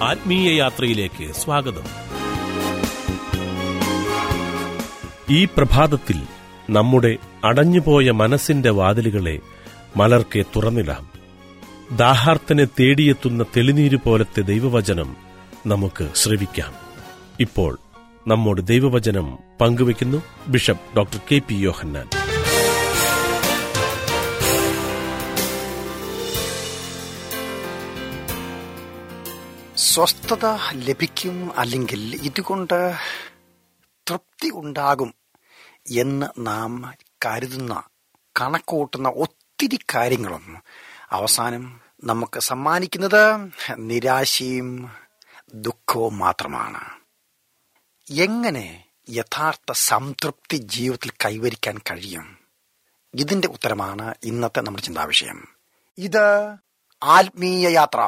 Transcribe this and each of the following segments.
ആത്മീയ യാത്രയിലേക്ക് സ്വാഗതം ഈ പ്രഭാതത്തിൽ നമ്മുടെ അടഞ്ഞുപോയ മനസ്സിന്റെ വാതിലുകളെ മലർക്കെ തുറന്നിടാം ദാഹാർത്തനെ തേടിയെത്തുന്ന തെളിനീര് പോലത്തെ ദൈവവചനം നമുക്ക് ശ്രവിക്കാം ഇപ്പോൾ നമ്മോട് ദൈവവചനം പങ്കുവയ്ക്കുന്നു bishop doctor K P Yohannan സ്വസ്ഥത ലഭിക്കും അല്ലെങ്കിൽ ഇതുകൊണ്ട് തൃപ്തി ഉണ്ടാകും എന്ന് നാം കരുതുന്ന കണക്കുകൂട്ടുന്ന ഒത്തിരി കാര്യങ്ങളും അവസാനം നമുക്ക് സമ്മാനിക്കുന്നത് നിരാശയും ദുഃഖവും മാത്രമാണ് എങ്ങനെ യഥാർത്ഥ സംതൃപ്തി ജീവിതത്തിൽ കൈവരിക്കാൻ കഴിയും ഇതിന്റെ ഉത്തരമാണ് ഇന്നത്തെ നമ്മുടെ ചിന്താവിഷയം ഇത് ആത്മീയ യാത്ര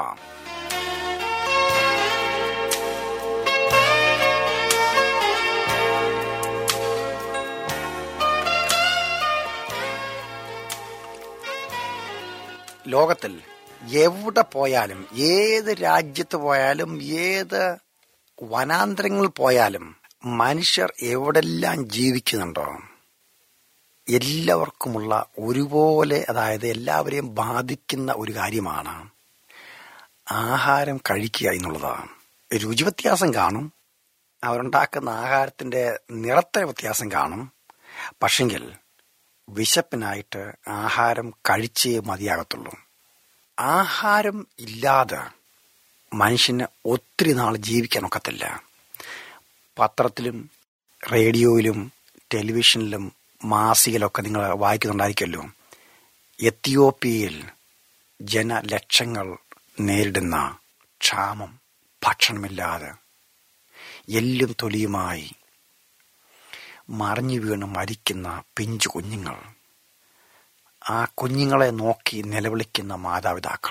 ലോകത്തിൽ എവിടെ പോയാലും ഏത് രാജ്യത്ത് പോയാലും ഏത് വനാന്തരങ്ങളിൽ പോയാലും മനുഷ്യർ എവിടെല്ലാം ജീവിക്കുന്നുണ്ടോ എല്ലാവർക്കുമുള്ള ഒരുപോലെ അതായത് എല്ലാവരെയും ബാധിക്കുന്ന ഒരു കാര്യമാണ് ആഹാരം കഴിക്കുക എന്നുള്ളതാണ് രുചി വ്യത്യാസം കാണും അവരുണ്ടാക്കുന്ന ആഹാരത്തിന്റെ നിറത്തിന് വ്യത്യാസം കാണും പക്ഷെങ്കിൽ വിശപ്പിനായിട്ട് ആഹാരം കഴിച്ചേ മതിയാകത്തുള്ളൂ ആഹാരം ഇല്ലാതെ മനുഷ്യന് ഒത്തിരി നാൾ ജീവിക്കാൻ ഒക്കത്തില്ല പത്രത്തിലും റേഡിയോയിലും ടെലിവിഷനിലും മാസികയിലൊക്കെ നിങ്ങൾ വായിക്കുന്നുണ്ടായിരിക്കുമല്ലോ എത്തിയോപ്യയിൽ ജനലക്ഷങ്ങൾ നേരിടുന്ന ക്ഷാമം ഭക്ഷണമില്ലാതെ എല്ലും തൊലിയുമായി മറിഞ്ഞു വീണ് മരിക്കുന്ന പിഞ്ചു കുഞ്ഞുങ്ങൾ ആ കുഞ്ഞുങ്ങളെ നോക്കി നിലവിളിക്കുന്ന മാതാപിതാക്കൾ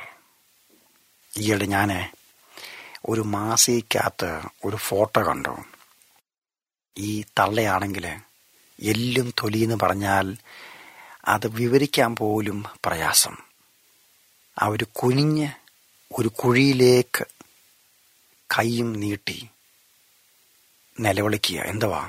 ഈയിടെ ഞാൻ ഒരു മാസികക്കകത്ത് ഒരു ഫോട്ടോ കണ്ടു ഈ തള്ളയാണെങ്കിൽ എല്ലും തൊലിയെന്ന് പറഞ്ഞാൽ അത് വിവരിക്കാൻ പോലും പ്രയാസം ആ ഒരു കുനിഞ്ഞ് ഒരു കുഴിയിലേക്ക് കൈയും നീട്ടി നിലവിളിക്കുക എന്തുവാ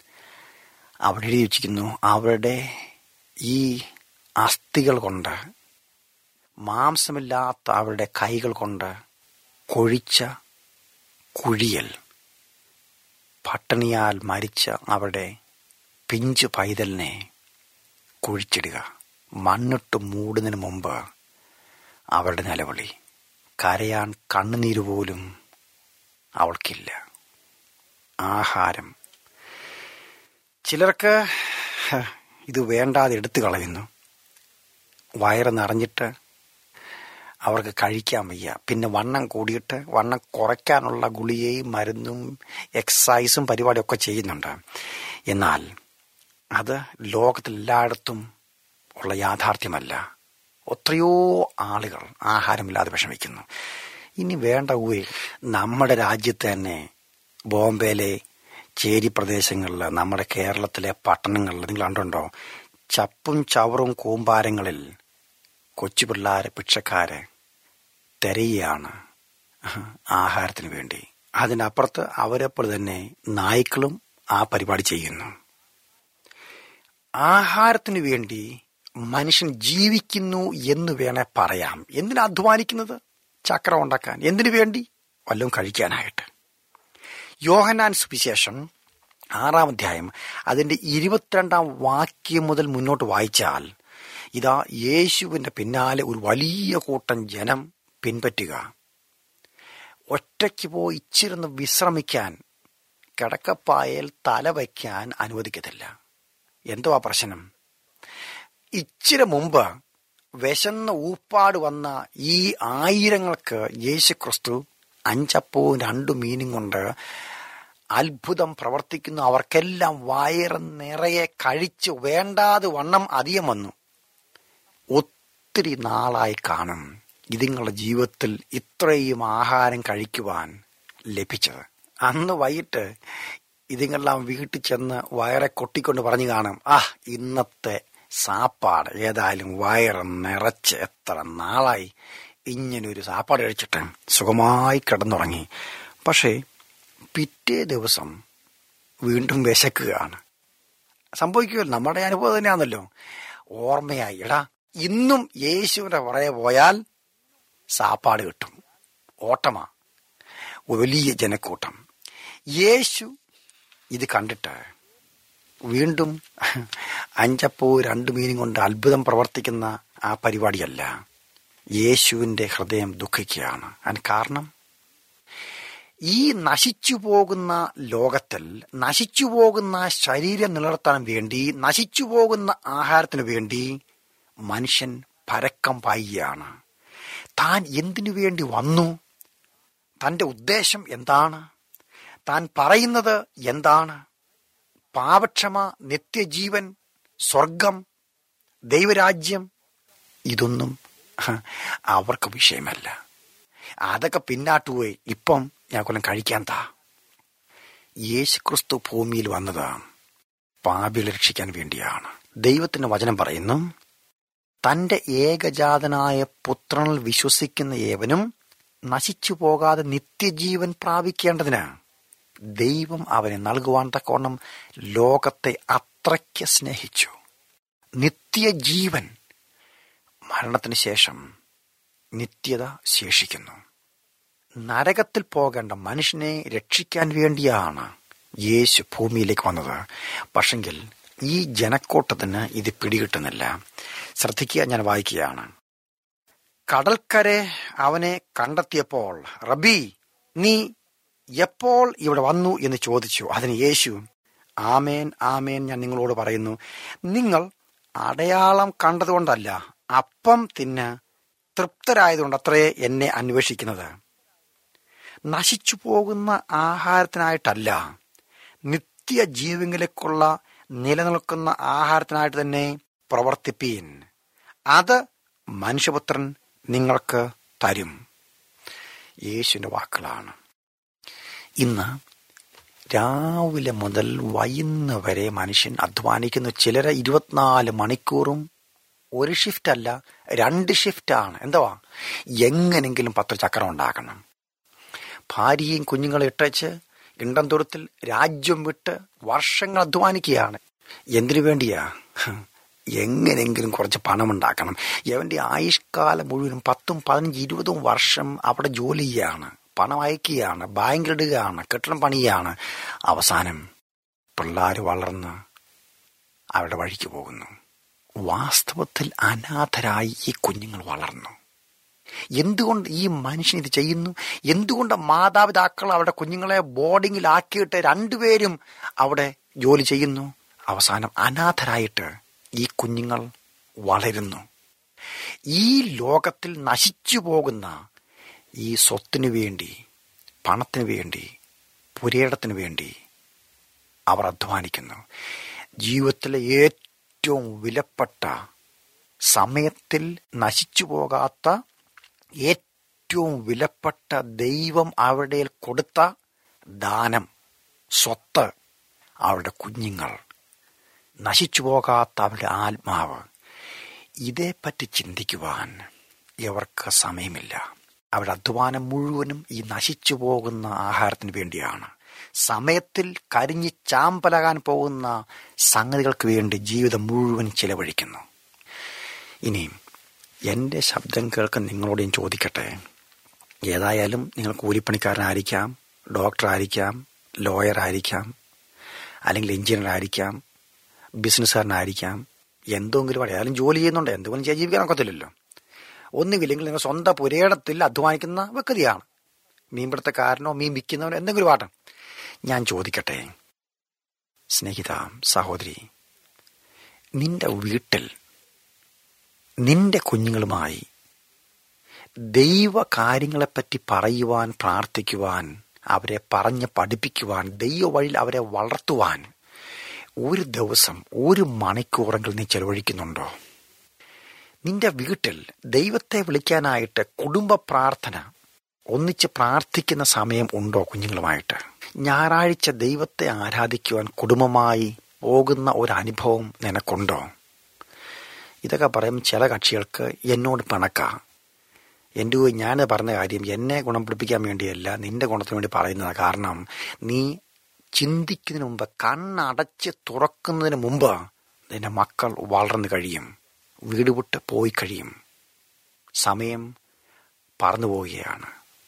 അവിടെ എഴുതി വച്ചിരിക്കുന്നു അവരുടെ ഈ അസ്ഥികൾ കൊണ്ട് മാംസമില്ലാത്ത അവരുടെ കൈകൾ കൊണ്ട് കൊഴിച്ച കുഴിയൽ പട്ടിണിയാൽ മരിച്ച അവരുടെ പിഞ്ചു പൈതലിനെ കുഴിച്ചിടുക മണ്ണിട്ട് മൂടുന്നതിന് മുമ്പ് അവരുടെ നിലവിളി കരയാൻ കണ്ണുനീര് പോലും അവൾക്കില്ല ആഹാരം ചിലർക്ക് ഇത് വേണ്ടാതെ എടുത്തു കളയുന്നു വയറ് നിറഞ്ഞിട്ട് അവർക്ക് കഴിക്കാൻ വയ്യ പിന്നെ വണ്ണം കൂടിയിട്ട് വണ്ണം കുറയ്ക്കാനുള്ള ഗുളികയും മരുന്നും എക്സസൈസും പരിപാടിയൊക്കെ ചെയ്യുന്നുണ്ട് എന്നാൽ അത് ലോകത്തിലെല്ലായിടത്തും ഉള്ള യാഥാർത്ഥ്യമല്ല എത്രയോ ആളുകൾ ആഹാരമില്ലാതെ വിഷമിക്കുന്നു ഇനി വേണ്ട ഊയെ നമ്മുടെ രാജ്യത്ത് തന്നെ ബോംബെയിലെ ചേരി പ്രദേശങ്ങളിൽ നമ്മുടെ കേരളത്തിലെ പട്ടണങ്ങളിൽ നിങ്ങൾ കണ്ടുണ്ടോ ചപ്പും ചവറും കൂമ്പാരങ്ങളിൽ കൊച്ചു പിള്ളേരെ ഭിക്ഷക്കാരെ തിരയുകയാണ് ആഹാരത്തിന് വേണ്ടി അതിനപ്പുറത്ത് അവരെപ്പോൾ തന്നെ നായ്ക്കളും ആ പരിപാടി ചെയ്യുന്നു ആഹാരത്തിന് വേണ്ടി മനുഷ്യൻ ജീവിക്കുന്നു എന്ന് വേണേ പറയാം എന്തിനാ അധ്വാനിക്കുന്നത് ചക്രം ഉണ്ടാക്കാൻ എന്തിനു വേണ്ടി വല്ലതും കഴിക്കാനായിട്ട് യോഹനാൻ സുവിശേഷം ആറാം അധ്യായം അതിന്റെ ഇരുപത്തിരണ്ടാം വാക്യം മുതൽ മുന്നോട്ട് വായിച്ചാൽ ഇതാ യേശുവിന്റെ പിന്നാലെ ഒരു വലിയ കൂട്ടം ജനം പിൻപറ്റുക ഒറ്റയ്ക്ക് പോയി ഇച്ചിരുന്ന് വിശ്രമിക്കാൻ കിടക്കപ്പായൽ തല വയ്ക്കാൻ അനുവദിക്കത്തില്ല എന്തുവാ പ്രശ്നം ഇച്ചിരി മുമ്പ് വിശന്ന് ഊപ്പാട് വന്ന ഈ ആയിരങ്ങൾക്ക് യേശു ക്രിസ്തു അഞ്ചപ്പവും രണ്ടു മീനും കൊണ്ട് അത്ഭുതം പ്രവർത്തിക്കുന്നു അവർക്കെല്ലാം വയറ് നിറയെ കഴിച്ച് വേണ്ടാതെ വണ്ണം അധികം വന്നു ഒത്തിരി നാളായി കാണും ഇതിങ്ങളുടെ ജീവിതത്തിൽ ഇത്രയും ആഹാരം കഴിക്കുവാൻ ലഭിച്ചത് അന്ന് വൈകിട്ട് ഇതിങ്ങളെല്ലാം വീട്ടിൽ ചെന്ന് വയറെ കൊട്ടിക്കൊണ്ട് പറഞ്ഞു കാണും ആ ഇന്നത്തെ സാപ്പാട് ഏതായാലും വയറ് നിറച്ച് എത്ര നാളായി ഇങ്ങനൊരു സാപ്പാട് കഴിച്ചിട്ട് സുഖമായി കിടന്നുറങ്ങി പക്ഷേ പിറ്റേ ദിവസം വീണ്ടും വിശക്കുകയാണ് സംഭവിക്കുമല്ലോ നമ്മുടെ അനുഭവം തന്നെയാണല്ലോ ഓർമ്മയായി എടാ ഇന്നും യേശുവിന്റെ പുറകെ പോയാൽ സാപ്പാട് കിട്ടും ഓട്ടമാ വലിയ ജനക്കൂട്ടം യേശു ഇത് കണ്ടിട്ട് വീണ്ടും അഞ്ചപ്പോ രണ്ടു മീനും കൊണ്ട് അത്ഭുതം പ്രവർത്തിക്കുന്ന ആ പരിപാടിയല്ല യേശുവിന്റെ ഹൃദയം ദുഃഖിക്കുകയാണ് അതിന് കാരണം ഈ നശിച്ചു പോകുന്ന ലോകത്തിൽ നശിച്ചു പോകുന്ന ശരീരം നിലനിർത്താൻ വേണ്ടി നശിച്ചു പോകുന്ന ആഹാരത്തിന് വേണ്ടി മനുഷ്യൻ പരക്കം പായുകയാണ് താൻ എന്തിനു വേണ്ടി വന്നു തന്റെ ഉദ്ദേശം എന്താണ് താൻ പറയുന്നത് എന്താണ് പാപക്ഷമ നിത്യജീവൻ സ്വർഗം ദൈവരാജ്യം ഇതൊന്നും അവർക്ക് വിഷയമല്ല അതൊക്കെ പിന്നാട്ട് പോയി ഇപ്പം ഞാൻ കൊല്ലം കഴിക്കാൻ താ യേശുക്രിസ്തു ഭൂമിയിൽ വന്നത് പാപികളെ രക്ഷിക്കാൻ വേണ്ടിയാണ് ദൈവത്തിന്റെ വചനം പറയുന്നു തന്റെ ഏകജാതനായ പുത്രനിൽ വിശ്വസിക്കുന്ന ഏവനും നശിച്ചു പോകാതെ നിത്യജീവൻ പ്രാപിക്കേണ്ടതിന് ദൈവം അവനെ നൽകുവാൻ തക്കവണ്ണം ലോകത്തെ അത്രയ്ക്ക് സ്നേഹിച്ചു നിത്യജീവൻ മരണത്തിന് ശേഷം നിത്യത ശേഷിക്കുന്നു നരകത്തിൽ പോകേണ്ട മനുഷ്യനെ രക്ഷിക്കാൻ വേണ്ടിയാണ് യേശു ഭൂമിയിലേക്ക് വന്നത് പക്ഷെങ്കിൽ ഈ ജനക്കൂട്ടത്തിന് ഇത് പിടികിട്ടുന്നില്ല ശ്രദ്ധിക്കുക ഞാൻ വായിക്കുകയാണ് കടൽക്കരെ അവനെ കണ്ടെത്തിയപ്പോൾ റബി നീ എപ്പോൾ ഇവിടെ വന്നു എന്ന് ചോദിച്ചു അതിന് യേശു ആമേൻ ആമേൻ ഞാൻ നിങ്ങളോട് പറയുന്നു നിങ്ങൾ അടയാളം കണ്ടതുകൊണ്ടല്ല അപ്പം തിന്ന് തൃപ്തരായതുകൊണ്ട് അത്രേ എന്നെ അന്വേഷിക്കുന്നത് നശിച്ചു പോകുന്ന ആഹാരത്തിനായിട്ടല്ല നിത്യജീവങ്ങളിലേക്കുള്ള നിലനിൽക്കുന്ന ആഹാരത്തിനായിട്ട് തന്നെ പ്രവർത്തിപ്പീൻ അത് മനുഷ്യപുത്രൻ നിങ്ങൾക്ക് തരും യേശുവിൻ്റെ വാക്കുകളാണ് ഇന്ന് രാവിലെ മുതൽ വൈകുന്ന വരെ മനുഷ്യൻ അധ്വാനിക്കുന്നു ചിലരെ ഇരുപത്തിനാല് മണിക്കൂറും ഒരു ഷിഫ്റ്റ് അല്ല രണ്ട് ഷിഫ്റ്റാണ് എന്തുവാ എങ്ങനെങ്കിലും പത്ത് ചക്രം ഉണ്ടാക്കണം ഭാര്യയും കുഞ്ഞുങ്ങളെ ഇട്ടച്ച് ഇണ്ടം തുറത്തിൽ രാജ്യം വിട്ട് വർഷങ്ങൾ അധ്വാനിക്കുകയാണ് എന്തിനു വേണ്ടിയാ എങ്ങനെങ്കിലും കുറച്ച് പണം ഉണ്ടാക്കണം എവന്റെ ആയുഷ്കാലം മുഴുവനും പത്തും പതിനഞ്ച് ഇരുപതും വർഷം അവിടെ ജോലി ചെയ്യാണ് പണം അയക്കുകയാണ് ബാങ്കിലിടുകയാണ് കെട്ടിടം പണിയാണ് അവസാനം പിള്ളേർ വളർന്ന് അവരുടെ വഴിക്ക് പോകുന്നു വാസ്തവത്തിൽ അനാഥരായി ഈ കുഞ്ഞുങ്ങൾ വളർന്നു എന്തുകൊണ്ട് ഈ മനുഷ്യൻ ഇത് ചെയ്യുന്നു എന്തുകൊണ്ട് മാതാപിതാക്കൾ അവരുടെ കുഞ്ഞുങ്ങളെ ബോർഡിങ്ങിലാക്കിയിട്ട് രണ്ടുപേരും അവിടെ ജോലി ചെയ്യുന്നു അവസാനം അനാഥരായിട്ട് ഈ കുഞ്ഞുങ്ങൾ വളരുന്നു ഈ ലോകത്തിൽ നശിച്ചു പോകുന്ന ഈ സ്വത്തിനു വേണ്ടി പണത്തിന് വേണ്ടി പുരയിടത്തിന് വേണ്ടി അവർ അധ്വാനിക്കുന്നു ജീവിതത്തിലെ ഏറ്റവും വിലപ്പെട്ട സമയത്തിൽ നശിച്ചു പോകാത്ത ഏറ്റവും വിലപ്പെട്ട ദൈവം അവരുടെ കൊടുത്ത ദാനം സ്വത്ത് അവരുടെ കുഞ്ഞുങ്ങൾ നശിച്ചു പോകാത്ത അവരുടെ ആത്മാവ് ഇതേപ്പറ്റി ചിന്തിക്കുവാൻ ഇവർക്ക് സമയമില്ല അവരുടെ അധ്വാനം മുഴുവനും ഈ നശിച്ചു പോകുന്ന ആഹാരത്തിന് വേണ്ടിയാണ് സമയത്തിൽ കരിഞ്ഞ് ചാമ്പലകാൻ പോകുന്ന സംഗതികൾക്ക് വേണ്ടി ജീവിതം മുഴുവൻ ചിലവഴിക്കുന്നു ഇനിയും എൻ്റെ ശബ്ദം കേൾക്കാൻ നിങ്ങളോട് ഞാൻ ചോദിക്കട്ടെ ഏതായാലും നിങ്ങൾ കൂലിപ്പണിക്കാരനായിരിക്കാം ഡോക്ടറായിരിക്കാം ലോയറായിരിക്കാം അല്ലെങ്കിൽ എഞ്ചിനീയർ ആയിരിക്കാം ബിസിനസ്സുകാരനായിരിക്കാം എന്തെങ്കിലും ഏതായാലും ജോലി ചെയ്യുന്നുണ്ട് എന്തെങ്കിലും ചെയ്യാൻ ജീവിക്കാൻ ഒക്കത്തില്ലല്ലോ ഒന്നുമില്ലെങ്കിൽ നിങ്ങൾ സ്വന്തം പുരയിടത്തിൽ അധ്വാനിക്കുന്ന വ്യക്തിയാണ് മീൻപിടുത്തക്കാരനോ മീൻ വിൽക്കുന്നവനോ എന്തെങ്കിലും ആട്ടെ ഞാൻ ചോദിക്കട്ടെ സ്നേഹിത സഹോദരി നിന്റെ വീട്ടിൽ നിന്റെ കുഞ്ഞുങ്ങളുമായി ദൈവ കാര്യങ്ങളെപ്പറ്റി പറയുവാൻ പ്രാർത്ഥിക്കുവാൻ അവരെ പറഞ്ഞ് പഠിപ്പിക്കുവാൻ ദൈവ വഴിയിൽ അവരെ വളർത്തുവാൻ ഒരു ദിവസം ഒരു മണിക്കൂറെങ്കിലും നീ ചെലവഴിക്കുന്നുണ്ടോ നിന്റെ വീട്ടിൽ ദൈവത്തെ വിളിക്കാനായിട്ട് കുടുംബ പ്രാർത്ഥന ഒന്നിച്ച് പ്രാർത്ഥിക്കുന്ന സമയം ഉണ്ടോ കുഞ്ഞുങ്ങളുമായിട്ട് ഞായറാഴ്ച ദൈവത്തെ ആരാധിക്കുവാൻ കുടുംബമായി പോകുന്ന ഒരു അനുഭവം നിനക്കുണ്ടോ ഇതൊക്കെ പറയും ചില കക്ഷികൾക്ക് എന്നോട് പിണക്ക എൻ്റെ ഞാൻ പറഞ്ഞ കാര്യം എന്നെ ഗുണപ്പെടുപ്പിക്കാൻ വേണ്ടിയല്ല നിന്റെ ഗുണത്തിന് വേണ്ടി പറയുന്നത് കാരണം നീ ചിന്തിക്കുന്നതിന് മുമ്പ് കണ്ണടച്ച് തുറക്കുന്നതിന് മുമ്പ് നിന്റെ മക്കൾ വളർന്നു കഴിയും വീട് വിട്ട് പോയി കഴിയും സമയം പറന്നു പോവുകയാണ്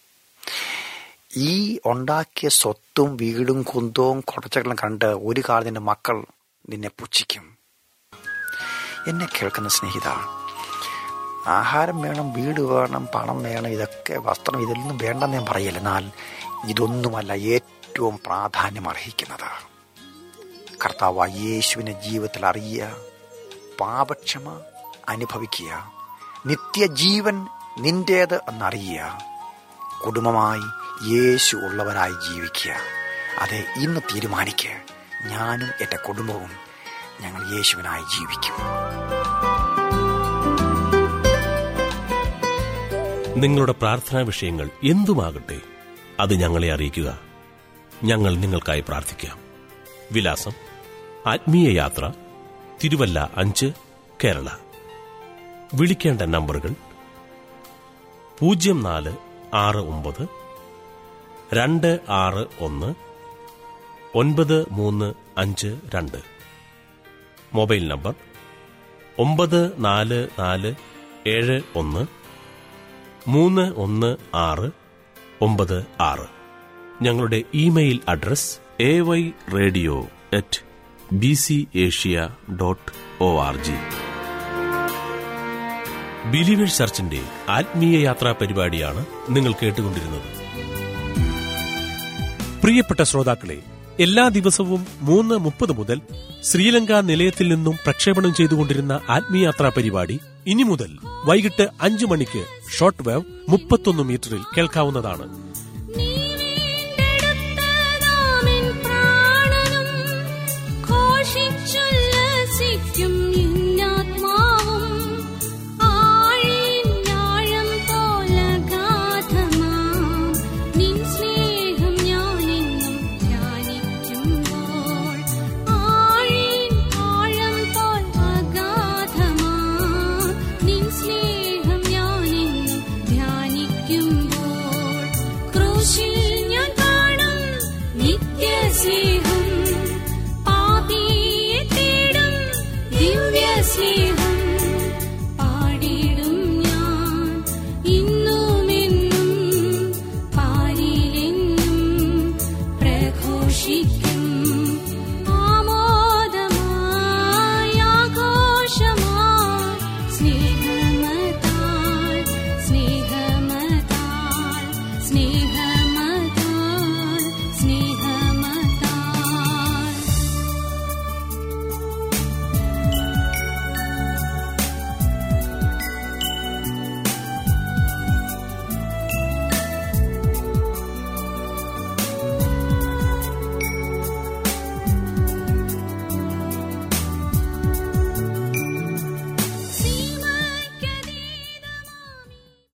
ഈ ഉണ്ടാക്കിയ സ്വത്തും വീടും കുന്തവും കുറച്ചെല്ലാം കണ്ട് ഒരു കാലം നിന്റെ മക്കൾ നിന്നെ പുച്ഛിക്കും എന്നെ കേൾക്കുന്ന സ്നേഹിത ആഹാരം വേണം വീട് വേണം പണം വേണം ഇതൊക്കെ വസ്ത്രം ഇതൊന്നും വേണ്ടെന്ന് ഞാൻ പറയില്ല എന്നാൽ ഇതൊന്നുമല്ല ഏറ്റവും പ്രാധാന്യം അർഹിക്കുന്നത് കർത്താവ് യേശുവിനെ ജീവിതത്തിൽ അറിയുക പാപക്ഷമ അനുഭവിക്കുക നിത്യജീവൻ നിന്റേത് എന്നറിയുക കുടുംബമായി യേശു ഉള്ളവരായി ജീവിക്കുക അതെ ഇന്ന് തീരുമാനിക്കുക ഞാനും എൻ്റെ കുടുംബവും ഞങ്ങൾ യേശുവിനായി ജീവിക്കും നിങ്ങളുടെ പ്രാർത്ഥനാ വിഷയങ്ങൾ എന്തുമാകട്ടെ അത് ഞങ്ങളെ അറിയിക്കുക ഞങ്ങൾ നിങ്ങൾക്കായി പ്രാർത്ഥിക്കാം വിലാസം ആത്മീയ യാത്ര തിരുവല്ല അഞ്ച് കേരള വിളിക്കേണ്ട നമ്പറുകൾ പൂജ്യം നാല് ആറ് ഒമ്പത് രണ്ട് ആറ് ഒന്ന് ഒൻപത് മൂന്ന് അഞ്ച് രണ്ട് മൊബൈൽ നമ്പർ ഒമ്പത് നാല് നാല് ഏഴ് ഒന്ന് മൂന്ന് ഒന്ന് ആറ് ഒമ്പത് ആറ് ഞങ്ങളുടെ email address A Y radio at B C Asia dot O R G believers ചർച്ചിന്റെ ആത്മീയ യാത്രാ പരിപാടിയാണ് നിങ്ങൾ കേട്ടുകൊണ്ടിരുന്നത് പ്രിയപ്പെട്ട ശ്രോതാക്കളെ എല്ലാ ദിവസവും മൂന്ന് മുപ്പത് മുതൽ ശ്രീലങ്ക നിലയത്തിൽ നിന്നും പ്രക്ഷേപണം ചെയ്തുകൊണ്ടിരുന്ന ആത്മീയാത്രാ പരിപാടി ഇനി മുതൽ വൈകിട്ട് അഞ്ചു മണിക്ക് ഷോർട്ട് വേവ് മുപ്പത്തൊന്ന് മീറ്ററിൽ കേൾക്കാവുന്നതാണ് നീ വീണ്ടെടുത്തതാമിൻ പ്രാണനും ഘോഷിച്ചുല്ലസിക്കും ഇന്നാത്മാവും ആഴിൻ പോലഗാധമാം നിൻ സ്നേഹം ഞാനെന്നും ധ്യാനിക്കുമ്പോൾ ആഴിൻ ആഴം പോൽ അഗാധമാം നിൻ സ്നേഹം ഞാനെന്നും ധ്യാനിക്കുമ്പോൾ ക്രൂശിൽ ഞാൻ കാണും നിത്യസ്നേഹം പാപിയെ തേടും ദിവ്യസ്നേഹം